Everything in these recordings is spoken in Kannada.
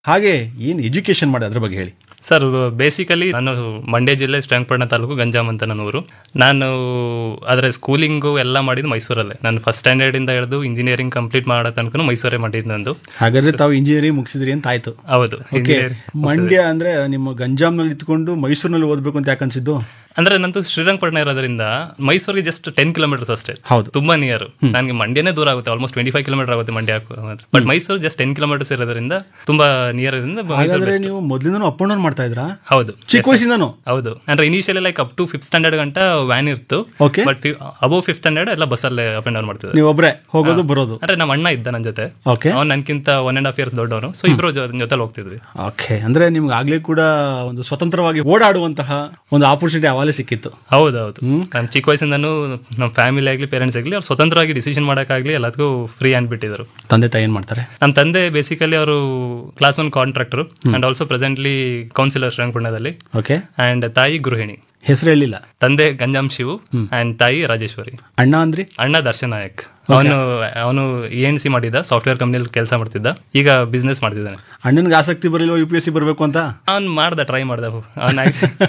ಹಾಗೆ ಏನು ಎಜುಕೇಶನ್ ಮಾಡಿ ಅದ್ರ ಬಗ್ಗೆ ಹೇಳಿ ಸರ್ ಬೇಸಿಕಲಿ ನಾನು ಮಂಡ್ಯ ಜಿಲ್ಲೆ ಶ್ರೀರಂಗಪಟ್ಟಣ ತಾಲೂಕು ಗಂಜಾಮ್ ಅಂತ ನನ್ನ ಊರು ನಾನು ಅದರ ಸ್ಕೂಲಿಂಗು ಎಲ್ಲ ಮಾಡಿದ್ದು ಮೈಸೂರಲ್ಲೇ ನಾನು ಫಸ್ಟ್ ಸ್ಟ್ಯಾಂಡರ್ಡ್ ಇಂದ ಹಿಡಿದು ಇಂಜಿನಿಯರಿಂಗ್ ಕಂಪ್ಲೀಟ್ ಮಾಡೋ ತನಕ ಮೈಸೂರೇ ಮಾಡಿದ್ದು ನಂದು ಹಾಗಾದ್ರೆ ತಾವು ಇಂಜಿನಿಯರಿಂಗ್ ಮುಗಿಸಿದ್ರಿ ಅಂತ ಆಯ್ತು ಹೌದು ಓಕೆ engineering. ಮಂಡ್ಯ ಅಂದ್ರೆ ನಿಮ್ಮ ಗಂಜಾಮ್ನಲ್ಲಿ ಇತ್ಕೊಂಡು ಮೈಸೂರಿನಲ್ಲಿ ಓದ್ಬೇಕು ಅಂತ ಯಾಕೆ ಅನ್ಸಿದ್ದು ಅಂದ್ರೆ ನಂದು ಶ್ರೀರಂಗಪಟ್ಟಣ ಇರೋದ್ರಿಂದ ಮೈಸೂರಿಗೆ ಜಸ್ಟ್ ಟೆನ್ ಕಿಲೋಮೀಟರ್ಸ್ ಅಷ್ಟೇ ಹೌದು. ತುಂಬಾ ನಿಯರ್ ನನಗೆ ಮಂಡ್ಯನೇ ದೂರ ಆಗುತ್ತೆ ಆಲ್ಮೋಸ್ಟ್ ಟ್ವೆಂಟಿ ಫೈವ್ ಕಿಲೋಮೀಟರ್ ಆಗುತ್ತೆ Mandya but Mysuru just ten kilometres ಇರೋದ್ರಿಂದ ತುಂಬಾ ನಿಯರ್ ಇರೋದ್ರಿಂದ ಮೈಸೂರು ಹಾಗಾದ್ರೆ best. ನೀವು ಮೊದಲಿಂದನೂ ಅಪ್ ಅಂಡ್ ಡೌನ್ ಮಾಡ್ತಾ ಇದ್ರಾ ಹೌದು ಚಿಕ್ಕ ವಯಸ್ಸಿಂದನೂ ಹೌದು ಅಂದ್ರೆ initially like up to fifth standard ಗಂಟ ವ್ಯಾನ್ ಇತ್ತು okay but above fifth standard ಎಲ್ಲ ಬಸ್ಸಲ್ಲೇ ಅಪ್ ಅಂಡ್ ಡೌನ್ ಮಾಡ್ತಿದ್ದೆ ನೀವು ಒಬ್ರೇ ಹೋಗೋದು ಬರೋದು ಅಂದ್ರೆ ನಮ್ಮ ಅಣ್ಣ ಇದ್ದ ನನ್ನ ಜೊತೆ ಓಕೆ ಅವ್ನು ನನ್ಕಿಂತ ಒನ್ ಅಂಡ್ ಹಾಫ್ ಇಯರ್ಸ್ ದೊಡ್ಡವನು ಸೊ ಇಬ್ರು ಜೊತೆ ಹೋಗ್ತಿದ್ವಿ ಓಕೆ ಅಂದ್ರೆ ನಿಮ್ಗೆ ಆಗ್ಲೇ ಕೂಡ ಒಂದು ಸ್ವತಂತ್ರವಾಗಿ ಓಡಾಡುವಂತಹ ಒಂದು ಆಪರ್ಚುನಿಟಿ ಅವಾಗಲೇ ಸಿಕ್ಕಿತ್ತು ಹೌದು ಹೌದು ನಾನು ಚಿಕ್ಕ ವಯಸ್ಸಿಂದನೂ ನಮ್ಮ ಫ್ಯಾಮಿಲಿ ಆಗಲಿ ಪೇರೆಂಟ್ಸ್ ಆಗಲಿ ಅವ್ರು ಸ್ವತಂತ್ರವಾಗಿ ಡಿಸಿಷನ್ ಮಾಡೋಕ್ಕಾಗಲಿ ಎಲ್ಲದಕ್ಕೂ ಫ್ರೀ ಹ್ಯಾಂಡ್ ಬಿಟ್ಟಿದ್ರು ತಂದೆ ತಾಯಿ ಏನ್ ಮಾಡ್ತಾರೆ ನಮ್ಮ ತಂದೆ ಬೇಸಿಕಲಿ ಅವರು class one contractor and also presently councillor ಶ್ರೀರಂಗಪಟ್ಟಣದಲ್ಲಿ ಓಕೆ ಅಂಡ್ ತಾಯಿ ಗೃಹಿಣಿ ಹೆಸರು ಹೇಳಿಲ್ಲ ತಂದೆ ಗಂಜಾಮ್ ಶಿವು ಅಂಡ್ ತಾಯಿ ರಾಜೇಶ್ವರಿ ಅಣ್ಣ ಅಂದ್ರಿ ಅಣ್ಣ ದರ್ಶನ್ ನಾಯಕ್ ಅವನು ಅವನು ಎ ಎನ್ ಸಿ ಮಾಡಿದ್ದ ಸಾಫ್ಟ್ವೇರ್ ಕಂಪ್ನಿಯಲ್ಲಿ ಕೆಲಸ ಮಾಡ್ತಿದ್ದ ಈಗ ಬಿಸ್ನೆಸ್ ಮಾಡ್ತಿದ್ದಾನೆ ಅಣ್ಣನಿಗೆ ಆಸಕ್ತಿ ಬರಲಿಲ್ಲ ಯು ಪಿ ಎಸ್ ಸಿ ಬರಬೇಕು ಅಂತ ಅವ್ನು ಮಾಡ್ದ ಟ್ರೈ ಮಾಡ್ದ ಅವ್ನು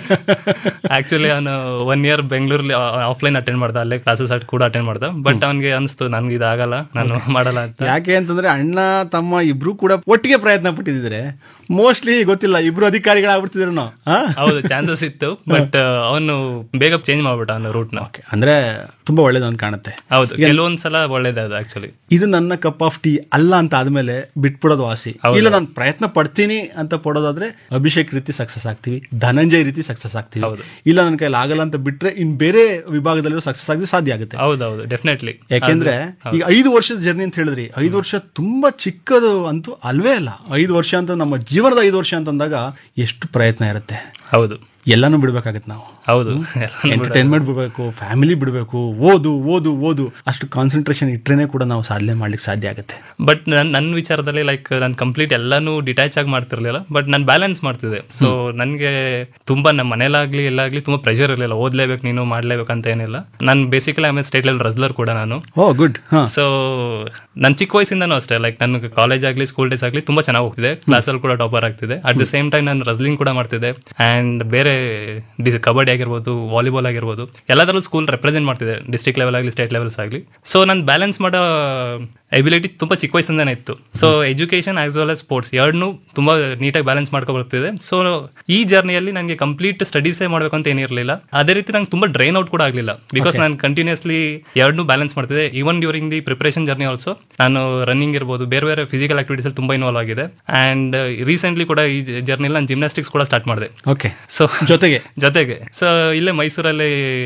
ಆಕ್ಚುಲಿ ಅವನು ಒನ್ ಇಯರ್ ಬೆಂಗಳೂರಲ್ಲಿ ಆಫ್ಲೈನ್ ಅಟೆಂಡ್ ಮಾಡ್ದ ಅಲ್ಲೇ ಕ್ಲಾಸಸ್ ಕೂಡ ಅಟೆಂಡ್ ಮಾಡ್ದ ಬಟ್ ಅವ್ನಿಗೆ ಅನಿಸ್ತು ನನ್ಗೆ ಇದಾಗಲ್ಲ ನಾನು ಮಾಡಲ್ಲ ಅಂತ ಯಾಕೆ ಅಂತಂದ್ರೆ ಅಣ್ಣ ತಮ್ಮ ಇಬ್ರು ಕೂಡ ಒಟ್ಟಿಗೆ ಪ್ರಯತ್ನ ಪಟ್ಟಿದ್ರೆ ಮೋಸ್ಟ್ಲಿ ಗೊತ್ತಿಲ್ಲ ಇಬ್ರು ಅಧಿಕಾರಿಗಳಾಗ್ಬಿಡ್ತಿದ್ರು ನಾವು ಹೌದು ಚಾನ್ಸಸ್ ಇತ್ತು ಬಟ್ ಅವನು ಬೇಗ ಚೇಂಜ್ ಮಾಡ್ಬಿಟ್ಟ ಅವನು ರೂಟ್ನ ಓಕೆ ಅಂದ್ರೆ ತುಂಬಾ ಒಳ್ಳೇದು ಅಂತ ಕಾಣುತ್ತೆ ಹೌದು ಕೆಲವೊಂದ್ಸಲ ಒಳ್ಳೇದೇ ಅದು ಆಕ್ಚುಲಿ ಇದು ನನ್ನ ಕಪ್ ಆಫ್ ಟೀ ಅಲ್ಲ ಅಂತ ಆದ್ಮೇಲೆ ಬಿಟ್ಬಿಡೋದು ವಾಸಿ ಇಲ್ಲ ನಾನು ಪ್ರಯತ್ನ ಪಡ್ತೀನಿ ಅಂತ ಪಡೋದಾದ್ರೆ ಅಭಿಷೇಕ್ ರೀತಿ ಸಕ್ಸಸ್ ಆಗ್ತೀವಿ ಧನಂಜಯ್ ರೀತಿ ಸಕ್ಸಸ್ ಆಗ್ತೀವಿ ಇಲ್ಲ ನನ್ನ ಕೈಲಿ ಆಗಲ್ಲ ಅಂತ ಬಿಟ್ರೆ ಇನ್ ಬೇರೆ ವಿಭಾಗದಲ್ಲೂ ಸಕ್ಸಸ್ ಆಗಿ ಸಾಧ್ಯ ಆಗುತ್ತೆ ಹೌದೌದು ಡೆಫಿನೆಟ್ಲಿ ಯಾಕೆಂದ್ರೆ ಈಗ ಐದು ವರ್ಷದ ಜರ್ನಿ ಅಂತ ಹೇಳಿದ್ರಿ ಐದು ವರ್ಷ ತುಂಬಾ ಚಿಕ್ಕದು ಅಂತೂ ಅಲ್ವೇ ಅಲ್ಲ ಐದು ವರ್ಷ ಅಂತ ನಮ್ಮ ಜೀವನದ ಐದು ವರ್ಷ ಅಂತಂದಾಗ ಎಷ್ಟು ಪ್ರಯತ್ನ ಇರುತ್ತೆ ಹೌದು ಎಲ್ಲಾನು ಬಿಡ್ಬೇಕಾಗತ್ತೆ ನಾವು ಹೌದು ಎಂಟರ್ಟೈನ್ಮೆಂಟ್ ಬಿಡಬೇಕು ಫ್ಯಾಮಿಲಿ ಬಿಡಬೇಕು ಓದು ಓದು ಓದು ಅಷ್ಟು ಕಾನ್ಸಂಟ್ರೇಷನ್ ಇಟ್ರೇನೆ ಕೂಡ ನಾವು ಸಾಧನೆ ಮಾಡ್ಲಿಕ್ಕೆ ಸಾಧ್ಯ ಆಗುತ್ತೆ ಬಟ್ ನನ್ ನನ್ನ ವಿಚಾರದಲ್ಲಿ ಲೈಕ್ ನಾನು ಕಂಪ್ಲೀಟ್ ಎಲ್ಲಾನು ಡಿಟ್ಯಾಚ್ ಆಗಿ ಮಾಡ್ತಿರ್ಲಿಲ್ಲ ಬಟ್ ನಾನು ಬ್ಯಾಲೆನ್ಸ್ ಮಾಡ್ತಿದ್ದೆ ಸೊ ನನಗೆ ತುಂಬಾ ನಮ್ಮ ಮನೇಲಾಗ್ಲಿ ಎಲ್ಲಾಗ್ಲಿ ತುಂಬಾ ಪ್ರೆಷರ್ ಇರಲಿಲ್ಲ ಓದ್ಲೇಬೇಕು ನೀನು ಮಾಡ್ಲೇಬೇಕು ಅಂತ ಏನಿಲ್ಲ ನಾನು ಬೇಸಿಕಲಿ ಆಮೇಲೆ ಸ್ಟೇಟ್ ಲೆವೆಲ್ ರಸ್ಲರ್ ಕೂಡ ನಾನು ಓ ಗುಡ್ ಹಾ ಸೊ ನನ್ನ ಚಿಕ್ಕ ವಯಸ್ಸಿಂದನೂ ಅಷ್ಟೇ ಲೈಕ್ ನನ್ನ ಕಾಲೇಜ್ ಆಗಲಿ ಸ್ಕೂಲ್ ಡೇಸ್ ಆಗಲಿ ತುಂಬಾ ಚೆನ್ನಾಗಿ ಹೋಗ್ತಿದೆ ಕ್ಲಾಸಲ್ಲಿ ಕೂಡ ಟಾಪರ್ ಆಗ್ತಿದೆ ಅಟ್ ದ ಸೇಮ್ ಟೈಮ್ ನಾನು ರಸ್ಲಿಂಗ್ ಕೂಡ ಮಾಡ್ತಿದ್ದೆ ಆ್ಯಂಡ್ ಬೇರೆ ಡಿ ಕಬಡ್ಡಿ ಆಗಿರ್ಬೋದು ವಾಲಿಬಾಲ್ ಆಗಿರ್ಬೋದು ಎಲ್ಲದರಲ್ಲೂ ಸ್ಕೂಲ್ ರೆಪ್ರೆಸೆಂಟ್ ಮಾಡ್ತಿದೆ ಡಿಸ್ಟ್ರಿಕ್ಟ್ ಲೆವೆಲ್ ಆಗಲಿ ಸ್ಟೇಟ್ ಲೆವೆಲ್ಸ್ ಆಗಲಿ ಸೊ ನಾನು ಬ್ಯಾಲೆನ್ಸ್ ಮಾಡೋ ಎಬಿಲಿಟಿ ತುಂಬ ಚಿಕ್ಕ ವಯಸ್ಸಿಂದನೇ ಇತ್ತು so education as well as sports ಎರಡನ್ನೂ ತುಂಬ ನೀಟಾಗಿ ಬ್ಯಾಲೆನ್ಸ್ ಮಾಡ್ಕೊ ಬರ್ತಿದೆ ಸೊ ಈ ಜರ್ನಿಯಲ್ಲಿ ನನಗೆ ಕಂಪ್ಲೀಟ್ ಸ್ಟಡೀಸೇ ಮಾಡಬೇಕು ಅಂತ ಏನಿರಲಿಲ್ಲ ಅದೇ ರೀತಿ ನಂಗೆ ತುಂಬ ಡ್ರೈನ್ ಔಟ್ ಕೂಡ ಆಗಲಿಲ್ಲ ಬಿಕಾಸ್ ನಾನು ಕಂಟಿನ್ಯೂಸ್ಲಿ ಎರಡನ್ನೂ ಬ್ಯಾಲೆನ್ಸ್ ಮಾಡ್ತಿದ್ದೆ even during the preparation journey also ನಾನು ರನ್ನಿಂಗ್ ಇರ್ಬೋದು ಬೇರೆ ಬೇರೆ ಫಿಸಿಕಲ್ ಆಕ್ಟಿವಿಟೀಸ್ ಅಲ್ಲಿ ತುಂಬ ಇನ್ವಾಲ್ವ್ ಆಗಿದೆ ಆ್ಯಂಡ್ ರೀಸೆಂಟ್ಲಿ ಕೂಡ ಈ ಜರ್ನಿಯಲ್ಲಿ ನಾನು ಜಿಮ್ನಾಸ್ಟಿಕ್ಸ್ ಕೂಡ ಸ್ಟಾರ್ಟ್ ಮಾಡಿದೆ ಓಕೆ ಸೊ ಜೊತೆಗೆ ಜೊತೆಗೆ ಸೊ ಇಲ್ಲೇ ಮೈಸೂರಲ್ಲಿ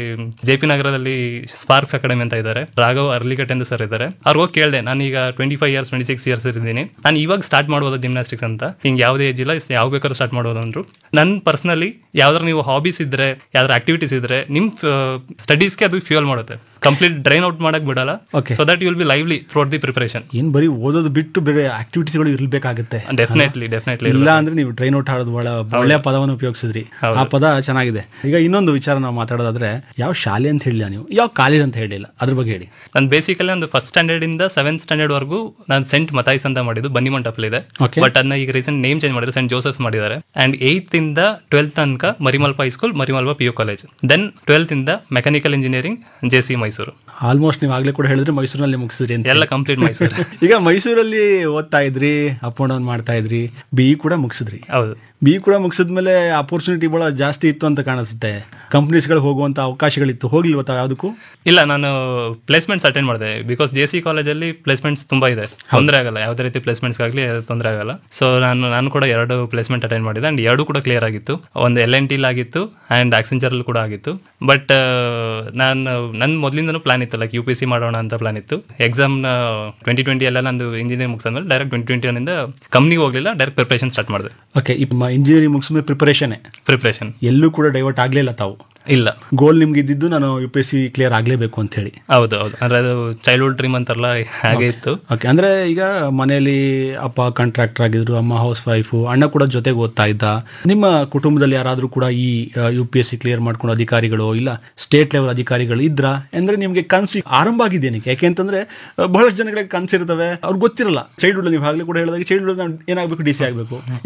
ಜೆ ಪಿ ನಗರದಲ್ಲಿ ಸ್ಪಾರ್ಕ್ಸ್ ಅಕಾಡೆಮಿ ಅಂತ ಇದ್ದಾರೆ ರಾಘವ್ ಅರ್ಲಿಕಟ್ ಎಂದು ಸರ್ ಇದ್ದಾರೆ ಅವ್ರು ಹೋಗಿ ಕೇಳಿದೆ ನಾನು ಈಗ twenty five years twenty six years ಇದ್ದೀನಿ ನಾನು ಇವಾಗ ಸ್ಟಾರ್ಟ್ ಮಾಡ್ಬೋದು ಜಿಮ್ನಾಸ್ಟಿಕ್ಸ್ ಅಂತ ಹಿಂಗೆ ಯಾವುದೇ ಏಜ್ ಇಲ್ಲ ಯಾವ ಬೇಕಾದ್ರೂ ಸ್ಟಾರ್ಟ್ ಮಾಡ್ಬೋದು ಅಂದ್ರು ನನ್ನ ಪರ್ಸನಲಿ ಯಾವ್ದಾರು ನೀವು ಹಾಬೀಸ್ ಇದ್ರೆ ಯಾವ್ದಾರು ಆಕ್ಟಿವಿಟೀಸ್ ಇದ್ರೆ ನಿಮ್ ಸ್ಟಡೀಸ್ಗೆ ಅದು ಫ್ಯೂಯಲ್ ಮಾಡುತ್ತೆ ಕಂಪ್ಲೀಟ್ ಡ್ರೈನ್ ಔಟ್ ಮಾಡಕ್ ಬಿಡಲ್ಲ Okay. So that will be lively throughout the preparation ಏನ್ ಬರೀ ಓದೋದು ಬಿಟ್ಟು ಬೇರೆ ಆಕ್ಟಿವಿಟೀಸ್ಗಳು ಇರ್ಬೇಕಾಗುತ್ತೆ ಡೆಫಿನೆಟ್ಲಿ ಡೆಫಿನೆಟ್ಲಿ ಇಲ್ಲ ಅಂದ್ರೆ ನೀವು ಟ್ರೈನ್ ಔಟ್ ಆಡೋದು ಒಳ್ಳೆ ಒಳ್ಳೆಯ ಪದವನ್ನು ಉಪಯೋಗಿಸಿದ್ರಿ ಆ ಪದ ಚೆನ್ನಾಗಿದೆ ಈಗ ಇನ್ನೊಂದು ವಿಚಾರ ನಾವು ಮಾತಾಡೋದಾದ್ರೆ ಯಾವ ಶಾಲೆ ಅಂತ ಹೇಳಿಲ್ಲ ನೀವು ಯಾವ ಕಾಲೇಜ್ ಅಂತ ಹೇಳಿಲ್ಲ ಅದ್ರ ಬಗ್ಗೆ ಹೇಳಿ ನಾನು ಬೇಸಿಕಲಿ ಒಂದು ಫಸ್ಟ್ ಸ್ಟ್ಯಾಂಡರ್ಡ್ ಇಂದ ಸೆವೆಂತ್ ಸ್ಟ್ಯಾಂಡರ್ಡ್ ವರೆಗೂ ನಾನು ಸೆಂಟ್ ಮತಾಯ್ಸ್ ಅಂತ ಮಾಡಿದ್ದು ಬನ್ನಿ ಮಂಟಪಲ್ ಇದೆ Okay. ಬಟ್ ಅದನ್ನ ಈಗ ರೀಸೆಂಟ್ ನೇಮ್ ಚೇಂಜ್ ಮಾಡಿದ್ರೆ ಸೆಂಟ್ ಜೋಸೆಫ್ಸ್ ಮಾಡಿದ್ದಾರೆ ಅಂಡ್ ಏಯ್ತ್ ಇಂದ ಟ್ವೆಲ್ತ್ ತನಕ Marimallappa high school Marimallappa P U college then twelfth ಇಂದ mechanical engineering J C Mysuru almost ನೀವು ಆಗ್ಲೇ ಕೂಡ ಹೇಳಿದ್ರೆ ಮೈಸೂರಿನಲ್ಲಿ ಮುಗಿಸಿದ್ರಿ ಅಂತ ಎಲ್ಲ ಕಂಪ್ಲೀಟ್ ಮೈಸೂರು ಈಗ ಮೈಸೂರಲ್ಲಿ ಓದ್ತಾ ಇದ್ರಿ ಅಪ್ ಅಂಡ್ ಡೌನ್ ಮಾಡ್ತಾ ಇದ್ರಿ ಬಿ ಕೂಡ ಮುಗಿಸಿದ್ರಿ ಹೌದು ಬಿ ಕೂಡ ಮುಗಿಸಿದ್ಮೇಲೆ ಅಪರ್ಚುನಿಟಿ ಬಹಳ ಜಾಸ್ತಿ ಇತ್ತು ಅಂತ ಕಾಣಿಸುತ್ತೆ ಕಂಪ್ನೀಸ್ಗಳು ಹೋಗುವಂತ ಅವಕಾಶಗಳಿತ್ತು ಹೋಗ್ಲಿಲ್ವ ತಾವು ಯಾವುದಕ್ಕೂ ಇಲ್ಲ ನಾನು ಪ್ಲೇಸ್ಮೆಂಟ್ಸ್ ಅಟೆಂಡ್ ಮಾಡಿದೆ ಬಿಕಾಸ್ ಜೆ ಸಿ ಕಾಲೇಜಲ್ಲಿ ಪ್ಲೇಸ್ಮೆಂಟ್ಸ್ ತುಂಬಾ ಇದೆ ತೊಂದರೆ ಆಗಲ್ಲ ಯಾವುದೇ ರೀತಿ ಪ್ಲೇಸ್ಮೆಂಟ್ಸ್ ಆಗಲಿ ತೊಂದರೆ ಆಗಲ್ಲ ಸೊ ನಾನು ನಾನು ಕೂಡ ಎರಡು ಪ್ಲೇಸ್ಮೆಂಟ್ ಅಟೆಂಡ್ ಮಾಡಿದೆ ಅಂಡ್ ಎರಡು ಕೂಡ ಕ್ಲಿಯರ್ ಆಗಿತ್ತು ಒಂದು ಎಲ್ ಎನ್ ಟಿಲ್ ಆಗಿತ್ತು ಅಂಡ್ ಆಕ್ಸೆಂಚರ್ ಕೂಡ ಆಗಿತ್ತು ಬಟ್ ನಾನು ನನ್ನ ಮೊದಲಿಂದನೂ ಪ್ಲಾನ್ ಇತ್ತು ಲೈಕ್ ಯು ಪಿ ಸಿ ಮಾಡೋಣ ಅಂತ ಪ್ಲಾನ್ ಇತ್ತು ಎಕ್ಸಾಮ್ ಟ್ವೆಂಟಿ ಟ್ವೆಂಟಿ ಎಲ್ಲ ನಂದು ಇಂಜಿನಿಯರಿಂಗ್ ಮುಗಿಸಿದ್ಮೇಲೆ ಡೈರೆಕ್ಟ್ ಟ್ವೆಂಟಿ ಟ್ವೆಂಟಿ ಒನ್ನಿಂದ ಕಂಪ್ನಿಗೆ ಹೋಗಲಿಲ್ಲ ಡೈರೆಕ್ಟ್ ಪ್ರಿಪ್ರೇಷನ್ ಸ್ಟಾರ್ಟ್ ಮಾಡಿದೆ ಓಕೆ ಇಂಜಿನಿಯರಿಂಗ್ ಮುಗಿಸ್ಮೇಲೆ ಪ್ರಿಪರೇಷನ್ ಪ್ರಿಪ್ರೇಷನ್ ಎಲ್ಲೂ ಕೂಡ ಡೈವರ್ಟ್ ಆಗ್ಲಿಲ್ಲ ತಾವು ಇಲ್ಲ ಗೋಲ್ ನಿಮ್ಗೆ ಇದ್ದಿದ್ದು ನಾನು U P S C clear ಆಗಲೇಬೇಕು ಅಂತ ಹೇಳಿ ಹೌದು ಹೌದು ಅಂದ್ರೆ ಅದು ಚೈಲ್ಡ್ಹುಡ್ ಡ್ರೀಮ್ ಅಂತಾರಲ್ಲ ಹಾಗೆ ಇತ್ತು ಓಕೆ ಅಂದ್ರೆ ಈಗ ಮನೆಯಲ್ಲಿ ಅಪ್ಪ ಕಾಂಟ್ರಾಕ್ಟರ್ ಆಗಿದ್ರು ಅಮ್ಮ ಹೌಸ್ ವೈಫು ಅಣ್ಣ ಕೂಡ ಜೊತೆಗೆ ಓದ್ತಾ ಇದ್ದ ನಿಮ್ಮ ಕುಟುಂಬದಲ್ಲಿ ಯಾರಾದರೂ ಕೂಡ ಈ U P S C clear ಮಾಡ್ಕೊಂಡು ಅಧಿಕಾರಿಗಳು ಇಲ್ಲ ಸ್ಟೇಟ್ ಲೆವೆಲ್ ಅಧಿಕಾರಿಗಳು ಇದ್ರ ಅಂದ್ರೆ ನಿಮ್ಗೆ ಕನಸು ಆರಂಭ ಆಗಿದೆ ಏನಕ್ಕೆ ಯಾಕೆಂತಂದ್ರೆ ಆ, ಬಹಳಷ್ಟು ಜನಗಳಿಗೆ ಕನಸಿರ್ತವೆ ಅವ್ರಿಗೆ ಗೊತ್ತಿರಲ್ಲ ಚೈಲ್ಡ್ಹುಡ್ ನೀವು ಆಗಲೇ ಕೂಡ ಹೇಳಿದಾಗ ಚೈಲ್ಡ್ಹುಡ್ ಏನಾಗಬೇಕು ಡಿ ಸಿ ಆಗಬೇಕು